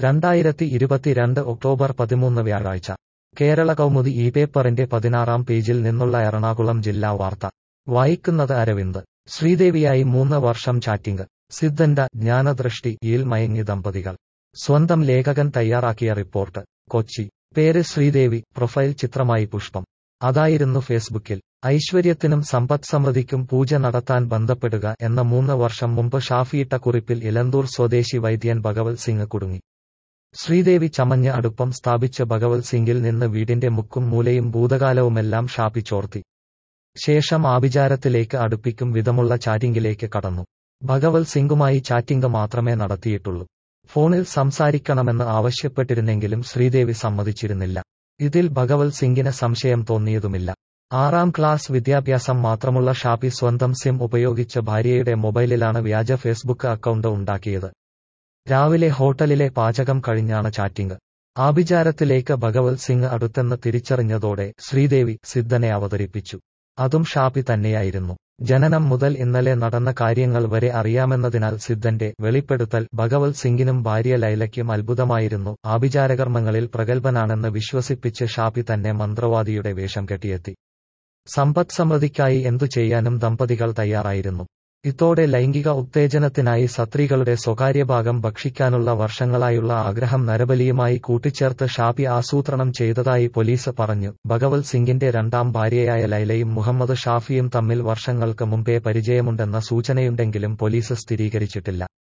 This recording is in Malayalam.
രണ്ടായിരത്തി ഇരുപത്തിരണ്ട് ഒക്ടോബർ പതിമൂന്ന് വ്യാഴാഴ്ച കേരള കൗമുദി ഈ പേപ്പറിന്റെ പതിനാറാം പേജിൽ നിന്നുള്ള എറണാകുളം ജില്ലാ വാർത്ത വായിക്കുന്നത് അരവിന്ദ് ശ്രീദേവിയായി മൂന്ന് വർഷം ചാറ്റിംഗ് സിദ്ധന്റെ ജ്ഞാനദൃഷ്ടിയിൽ മയങ്ങി ദമ്പതികൾ സ്വന്തം ലേഖകൻ തയ്യാറാക്കിയ റിപ്പോർട്ട് കൊച്ചി പേര് ശ്രീദേവി പ്രൊഫൈൽ ചിത്രമായി പുഷ്പം അതായിരുന്നു ഫേസ്ബുക്കിൽ ഐശ്വര്യത്തിനും സമ്പദ് സമൃദ്ധിക്കും പൂജ നടത്താൻ ബന്ധപ്പെടുക എന്ന മൂന്ന് വർഷം മുമ്പ് ഷാഫിയിട്ട കുറിപ്പിൽ ഇലന്തൂർ സ്വദേശി വൈദ്യൻ ഭഗവത് സിംഗ് കുടുങ്ങി ശ്രീദേവി ചമഞ്ഞ അടുപ്പം സ്ഥാപിച്ച ഭഗവത് സിംഗിൽ നിന്ന് വീടിന്റെ മുക്കും മൂലയും ഭൂതകാലവുമെല്ലാം ഷാപ്പി ചോർത്തി ശേഷം ആഭിചാരത്തിലേക്ക് അടുപ്പിക്കും വിധമുള്ള ചാറ്റിംഗിലേക്ക് കടന്നു ഭഗവത് സിംഗുമായി ചാറ്റിംഗ് മാത്രമേ നടത്തിയിട്ടുള്ളൂ ഫോണിൽ സംസാരിക്കണമെന്ന് ആവശ്യപ്പെട്ടിരുന്നെങ്കിലും ശ്രീദേവി സമ്മതിച്ചിരുന്നില്ല ഇതിൽ ഭഗവത് സിംഗിന് സംശയം തോന്നിയതുമില്ല ആറാം ക്ലാസ് വിദ്യാഭ്യാസം മാത്രമുള്ള ഷാപ്പി സ്വന്തം സിം ഉപയോഗിച്ച് ഭാര്യയുടെ മൊബൈലിലാണ് വ്യാജ ഫേസ്ബുക്ക് അക്കൗണ്ട് ഉണ്ടാക്കിയത് രാവിലെ ഹോട്ടലിലെ പാചകം കഴിഞ്ഞാണ് ചാറ്റിംഗ് ആഭിചാരത്തിലേക്ക് ഭഗവത് സിംഗ് അടുത്തെന്ന് തിരിച്ചറിഞ്ഞതോടെ ശ്രീദേവി സിദ്ധനെ അവതരിപ്പിച്ചു അതും ഷാപ്പി തന്നെയായിരുന്നു ജനനം മുതൽ ഇന്നലെ നടന്ന കാര്യങ്ങൾ വരെ അറിയാമെന്നതിനാൽ സിദ്ധന്റെ വെളിപ്പെടുത്തൽ ഭഗവത് സിംഗിനും ഭാര്യ ലൈലയ്ക്കും അത്ഭുതമായിരുന്നു ആഭിചാരകർമ്മങ്ങളിൽ പ്രഗത്ഭനാണെന്ന് വിശ്വസിപ്പിച്ച് ഷാപ്പി തന്നെ മന്ത്രവാദിയുടെ വേഷം കെട്ടിയെത്തി സമ്പദ് സമൃദ്ധിക്കായി എന്തു ചെയ്യാനും ദമ്പതികൾ തയ്യാറായിരുന്നു ഇതോടെ ലൈംഗിക ഉത്തേജനത്തിനായി സത്രീകളുടെ സ്വകാര്യഭാഗം ഭക്ഷിക്കാനുള്ള വർഷങ്ങളായുള്ള ആഗ്രഹം നരബലിയുമായി കൂട്ടിച്ചേർത്ത് ഷാപ്പി ആസൂത്രണം ചെയ്തതായി പോലീസ് പറഞ്ഞു ഭഗവത് സിംഗിന്റെ രണ്ടാം ഭാര്യയായ ലൈലയും മുഹമ്മദ് ഷാഫിയും തമ്മിൽ വർഷങ്ങൾക്ക് മുമ്പേ പരിചയമുണ്ടെന്ന സൂചനയുണ്ടെങ്കിലും പോലീസ് സ്ഥിരീകരിച്ചിട്ടില്ല